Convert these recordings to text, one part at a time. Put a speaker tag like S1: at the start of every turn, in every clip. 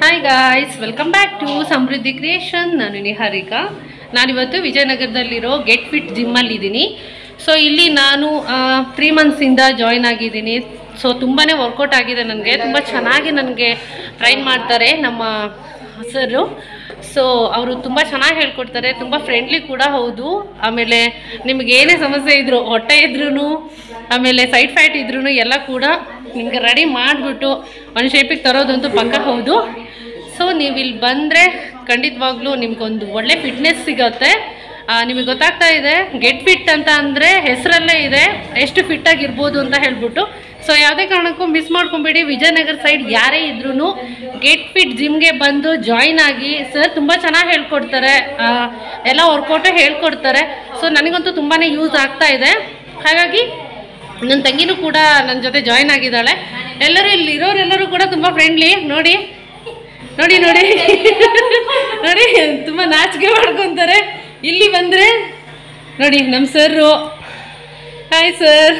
S1: Hi guys welcome back to Samruddhi creation ನಾನು ನಿಹಾರಿಕಾ ನಾನಿವತ್ತು ವಿಜಯನಗರದಲ್ಲಿರೋ get fit ಜಿಮ್ಮಲ್ಲಿ ಇದ್ದೀನಿ ಸೊ ಇಲ್ಲಿ ನಾನು ತ್ರೀ ಮಂತ್ಸಿಂದ ಜಾಯ್ನ್ ಆಗಿದ್ದೀನಿ ಸೊ ತುಂಬಾ ವರ್ಕೌಟ್ ಆಗಿದೆ ನನಗೆ ತುಂಬ ಚೆನ್ನಾಗಿ ನನಗೆ ಟ್ರೈನ್ ಮಾಡ್ತಾರೆ ನಮ್ಮ ಸರು ಸೊ ಅವರು ತುಂಬ ಚೆನ್ನಾಗಿ ಹೇಳ್ಕೊಡ್ತಾರೆ ತುಂಬ ಫ್ರೆಂಡ್ಲಿ ಕೂಡ ಹೌದು ಆಮೇಲೆ ನಿಮ್ಗೆ ಏನೇ ಸಮಸ್ಯೆ ಇದ್ರು ಹೊಟ್ಟೆ ಇದ್ರೂ ಆಮೇಲೆ ಸೈಡ್ ಫ್ಯಾಟ್ ಇದ್ರೂ ಎಲ್ಲ ಕೂಡ ನಿಮಗೆ ರೆಡಿ ಮಾಡಿಬಿಟ್ಟು ಒಂದು ಶೇಪಿಗೆ ತರೋದಂತೂ ಪಕ್ಕ ಹೌದು ಸೊ ನೀವು ಇಲ್ಲಿ ಬಂದರೆ ಖಂಡಿತವಾಗ್ಲೂ ನಿಮ್ಗೊಂದು ಒಳ್ಳೆ ಫಿಟ್ನೆಸ್ ಸಿಗುತ್ತೆ ಆ, ನಿಮಗೆ ಗೊತ್ತಾಗ್ತಾ ಇದೆ ಗೆಟ್ ಫಿಟ್ ಅಂತ ಅಂದರೆ ಹೆಸರಲ್ಲೇ ಇದೆ ಎಷ್ಟು ಫಿಟ್ ಆಗಿರ್ಬೋದು ಅಂತ ಹೇಳ್ಬಿಟ್ಟು ಸೊ ಯಾವುದೇ ಕಾರಣಕ್ಕೂ ಮಿಸ್ ಮಾಡ್ಕೊಂಬೇಡಿ ವಿಜಯನಗರ ಸೈಡ್ ಯಾರೇ ಇದ್ರೂ ಗೆಟ್ ಫಿಟ್ ಜಿಮ್ಗೆ ಬಂದು ಜಾಯಿನ್ ಆಗಿ ಸರ್ ತುಂಬ ಚೆನ್ನಾಗಿ ಹೇಳ್ಕೊಡ್ತಾರೆ ಆ, ಎಲ್ಲ ವರ್ಕೌಟೇ ಹೇಳ್ಕೊಡ್ತಾರೆ ಸೊ ನನಗಂತೂ ತುಂಬಾ ಯೂಸ್ ಆಗ್ತಾ ಇದೆ ಹಾಗಾಗಿ ನನ್ನ ತಂಗಿನೂ ಕೂಡ ನನ್ನ ಜೊತೆ ಜಾಯಿನ್ ಆಗಿದ್ದಾಳೆ ಎಲ್ಲರೂ ಇಲ್ಲಿ ಇರೋರೆಲ್ಲರೂ ಕೂಡ ತುಂಬ ಫ್ರೆಂಡ್ಲಿ ನೋಡಿ ನೋಡಿ ನೋಡಿ ನೋಡಿ ತುಂಬ ನಾಚಿಕೆ ಮಾಡ್ಕೊತಾರೆ ಇಲ್ಲಿ ಬಂದರೆ ನೋಡಿ ನಮ್ಮ ಸರ್ರು ಹಾಯ್ ಸರ್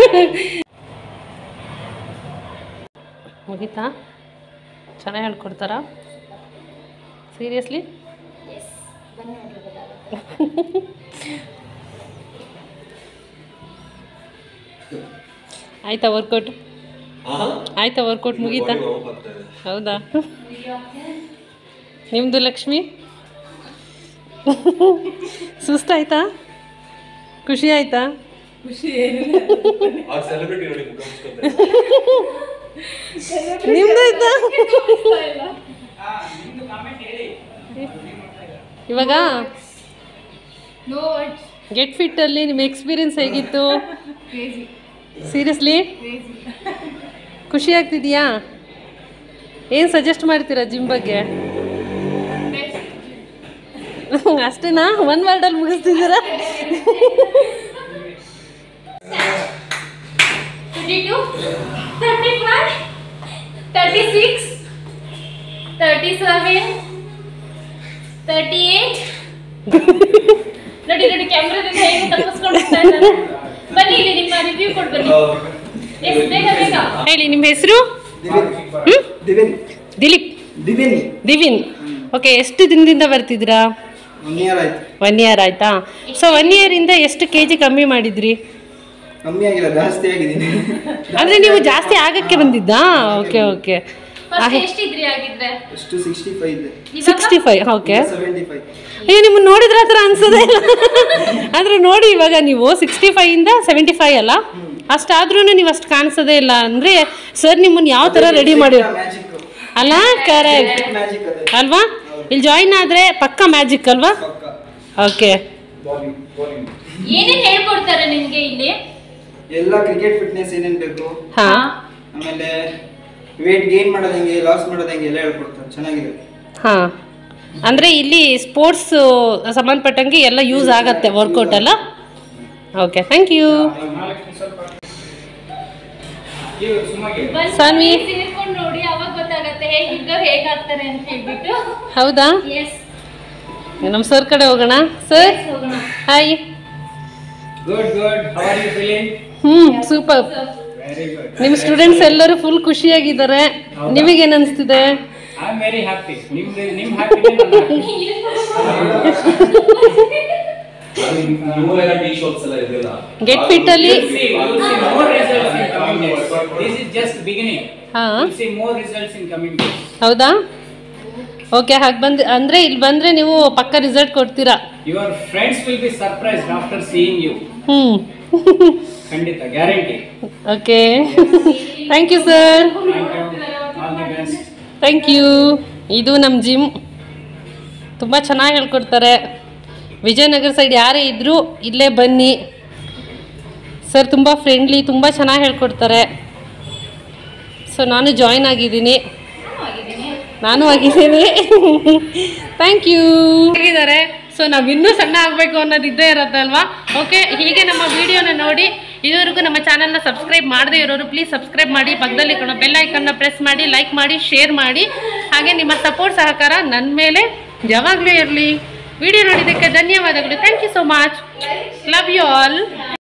S1: ಮುಗೀತಾ ಚೆನ್ನಾಗಿ ಹೇಳ್ಕೊಡ್ತಾರಾ ಸೀರಿಯಸ್ಲಿ ಆಯ್ತಾ ವರ್ಕೌಟ್ ಆಯ್ತಾ ವರ್ಕೌಟ್ ಮುಗೀತಾ ಹೌದಾ ನಿಮ್ಮದು ಲಕ್ಷ್ಮಿ ಸುಸ್ತಾಯ್ತಾ ಖುಷಿ ಆಯ್ತಾ
S2: ಸೆಲೆಬ್ರಿಟಿ ನೋಡಿ ಮುಖ ಮುಚ್ಕೊಂತಾರೆ
S1: ನಿಮ್ದಾಯ್ತಾ ಇವಾಗ ಗೆಟ್ ಫಿಟ್ ಅಲ್ಲಿ ನಿಮ್ಮ ಎಕ್ಸ್ಪೀರಿಯನ್ಸ್ ಹೇಗಿತ್ತು ಸೀರಿಯಸ್ಲಿ ಖುಷಿ ಆಗ್ತಿದ್ಯಾ ಏನು ಸಜೆಸ್ಟ್ ಮಾಡ್ತೀರಾ ಜಿಮ್ ಬಗ್ಗೆ ಅಷ್ಟೇನಾ ಒನ್ ವರ್ಡಲ್ಲಿ ಮುಗಿಸ್ತಿದ್ದೀರಾ
S3: 32, 35, 36, 37, 38. ನೋಡಿ ನೋಡಿ ಕ್ಯಾಮ್ರಾದಿಂದ ಹೇಗೆ ತಪ್ಪಿಸ್ಕೊಂಡು ಹೋಗ್ತಾ ಇದ್ದಾರೆ. ಬನ್ನಿ ಇಲ್ಲಿ ನಿಮ್ಮ ರಿವ್ಯೂ ಕೊಡ್ ಬನ್ನಿ ಎಸ್ ಬೇಗ ಬೇಗ
S1: ಹೇಳಿ ನಿಮ್ಮ ಹೆಸರು
S4: ದಿವಿನ್
S1: ದಿಲೀಪ್
S4: ದಿವಿನ್
S1: ದಿವಿನ್ ಓಕೆ ಎಷ್ಟು ದಿನದಿಂದ ಬರ್ತಿದ್ದೀರಾ
S4: ಒನ್ ಇಯರ್ ಆಯ್ತು
S1: ಒನ್ ಇಯರ್ ಆಯ್ತಾ ಸೊ ಒನ್ ಇಯರಿಂದ ಎಷ್ಟು ಕೆ ಜಿ ಕಮ್ಮಿ ಮಾಡಿದ್ರಿ
S4: ಕಮ್ಮಿ ಆಗಿಲ್ಲ ಜಾಸ್ತಿ ಆಗಿದ್ದೀನಿ
S1: ಅಂದರೆ ನೀವು ಜಾಸ್ತಿ ಆಗಕ್ಕೆ ಬಂದಿದ್ದಾ ಓಕೆ ಓಕೆ
S3: ಫಸ್ಟ್ ಎಷ್ಟಿದ್ರಿ ಆಗಿದ್ರೆ
S4: ಎಷ್ಟು ಸಿಕ್ಸ್ಟಿ ಫೈವ್ ಇದೆ
S1: sixty five okay
S4: seventy five
S1: ಅಯ್ಯೋ ನಿಮ್ಮನ್ನು ನೋಡಿದ್ರೆ ಆ ಥರ ಅನ್ಸೋದೇ ಇಲ್ಲ ಅಂದರೆ ನೋಡಿ ಇವಾಗ ನೀವು ಸಿಕ್ಸ್ಟಿ ಫೈವಿಂದ ಸೆವೆಂಟಿ ಫೈವ್ ಅಲ್ಲ ಅಷ್ಟಾದ್ರೂ ನೀವು ಅಷ್ಟು ಕಾಣಿಸೋದೇ ಇಲ್ಲ ಅಂದರೆ ಸರ್ ನಿಮ್ಮನ್ನು ಯಾವ ಥರ ರೆಡಿ ಮಾಡಿ
S4: ಮ್ಯಾಜಿಕ್
S1: ಅಲ್ಲ ಕರೆಕ್ಟ್
S4: ಮ್ಯಾಜಿಕ್ ಅದೇ
S1: ಅಲ್ವಾ ಇಲ್ಲಿ ಜಾಯಿನ್ ಆದರೆ ಪಕ್ಕ ಮ್ಯಾಜಿಕ್ ಅಲ್ವಾ
S4: ಪಕ್ಕ
S1: ಓಕೆ
S4: ಬಾಲಿಂಗ್ ಬಾಲಿಂಗ್
S3: ಏನೇನ್ ಹೇಳ್ಕೊಡ್ತಾರೆ ನಿಮ್ಗೆ ಇಲ್ಲಿ
S4: ಎಲ್ಲ ಕ್ರಿಕೆಟ್ ಫಿಟ್ನೆಸ್ ಏನೇನ್ ಬೇಕು
S1: ಹಾಂ
S4: ಆಮೇಲೆ ವೇಟ್ ಗೇನ್ ಮಾಡೋದು ಹೆಂಗೆ ಲಾಸ್ ಮಾಡೋದು ಹೆಂಗೆ ಎಲ್ಲ ಹೇಳ್ಕೊಡ್ತಾರೆ ಚೆನ್ನಾಗಿದೆ
S1: ಹಾಂ ಅಂದರೆ ಇಲ್ಲಿ ಸ್ಪೋರ್ಟ್ಸ್ ಸಂಬಂಧಪಟ್ಟಂಗೆ ಎಲ್ಲ ಯೂಸ್ ಆಗತ್ತೆ ವರ್ಕೌಟ್ ಅಲ್ಲ ಓಕೆ ಥ್ಯಾಂಕ್ ಯು
S3: ಬಂದು
S1: ಸಾನ್ವಿ.
S3: ಸೇರ್ಕೊಂಡು ನೋಡಿ ಅವಾಗ ಗೊತ್ತಾಗತ್ತೆ ಹೇಗಿದ್ದವ್ರು ಹೇಗಾಗ್ತಾರೆ ಅಂತ ಹೇಳ್ಬಿಟ್ಟು
S1: ಹೌದಾ
S3: ಎಸ್
S1: ನಮ್ಮ ಸರ್ ಕಡೆ ಹೋಗೋಣ ಸರ್
S3: ಹೋಗೋಣ
S1: hi
S5: Good, good. How are you feeling?
S1: ಹ್ಞೂ ಸೂಪರ್
S5: Very good.
S1: ನಿಮ್ಮ ಸ್ಟೂಡೆಂಟ್ಸ್ ಎಲ್ಲರೂ ಫುಲ್ ಖುಷಿಯಾಗಿದ್ದಾರೆ ನಿಮಗೇನು ಅನಿಸ್ತಿದೆ
S5: I'm very happy. ನಿಮ್ದು ನಿಮ್ happiness ನನ್ನ
S2: ನಿಮ್ಮೆಲ್ಲ ಟೀ ಶಾಪ್ಸ್ ಎಲ್ಲ ಇದೆಯಲ್ಲ
S1: ಗೆಟ್ ಫಿಟ್ ಅಲ್ಲಿ
S5: You'll see, you'll see more results in coming days. This is just beginning.
S1: ಹಾಂ
S5: You'll see more results in coming days.
S1: ಹೌದಾ ಓಕೆ ಹಾಗೆ ಬಂದು ಅಂದರೆ ಇಲ್ಲಿ ಬಂದರೆ ನೀವು ಪಕ್ಕ ರಿಸಲ್ಟ್ ಕೊಡ್ತೀರಾ
S5: Your friends will be surprised after seeing you.
S1: ಹ್ಞೂ
S5: ಖಂಡಿತ guarantee
S1: okay thank you sir
S5: thank you all the best
S1: thank you ಇದು ನಮ್ಮ ಜಿಮ್ ತುಂಬ ಚೆನ್ನಾಗಿ ಹೇಳ್ಕೊಡ್ತಾರೆ ವಿಜಯನಗರ ಸೈಡ್ ಯಾರೇ ಇದ್ದರೂ ಇಲ್ಲೇ ಬನ್ನಿ ಸರ್ ತುಂಬ ಫ್ರೆಂಡ್ಲಿ ತುಂಬ ಚೆನ್ನಾಗಿ ಹೇಳ್ಕೊಡ್ತಾರೆ ಸೊ ನಾನು ಜಾಯ್ನ್ ಆಗಿದ್ದೀನಿ ನಾನು ಆಗಿದ್ದೀನಿ ಥ್ಯಾಂಕ್ ಯು ಆಗಿದ್ದಾರೆ ಸೊ ನಾವು ಇನ್ನೂ ಸಣ್ಣ ಆಗಬೇಕು ಅನ್ನೋದು ಇದ್ದೇ ಇರುತ್ತಲ್ವಾ ಓಕೆ ಹೀಗೆ ನಮ್ಮ ವಿಡಿಯೋನ ನೋಡಿ ಇದುವರೆಗೂ ನಮ್ಮ ಚಾನಲ್ನ ಸಬ್ಸ್ಕ್ರೈಬ್ ಮಾಡದೇ ಇರೋರು ಪ್ಲೀಸ್ ಸಬ್ಸ್ಕ್ರೈಬ್ ಮಾಡಿ ಪಕ್ಕದಲ್ಲಿ ಕಾಣೋ ಬೆಲ್ ಐಕನ್ನ ಪ್ರೆಸ್ ಮಾಡಿ ಲೈಕ್ ಮಾಡಿ ಶೇರ್ ಮಾಡಿ ಹಾಗೆ ನಿಮ್ಮ ಸಪೋರ್ಟ್ ಸಹಕಾರ ನನ್ನ ಮೇಲೆ ಯಾವಾಗಲೂ ಇರಲಿ ವಿಡಿಯೋ ನೋಡಿದ್ದಕ್ಕೆ ಧನ್ಯವಾದಗಳು thank you so much love you all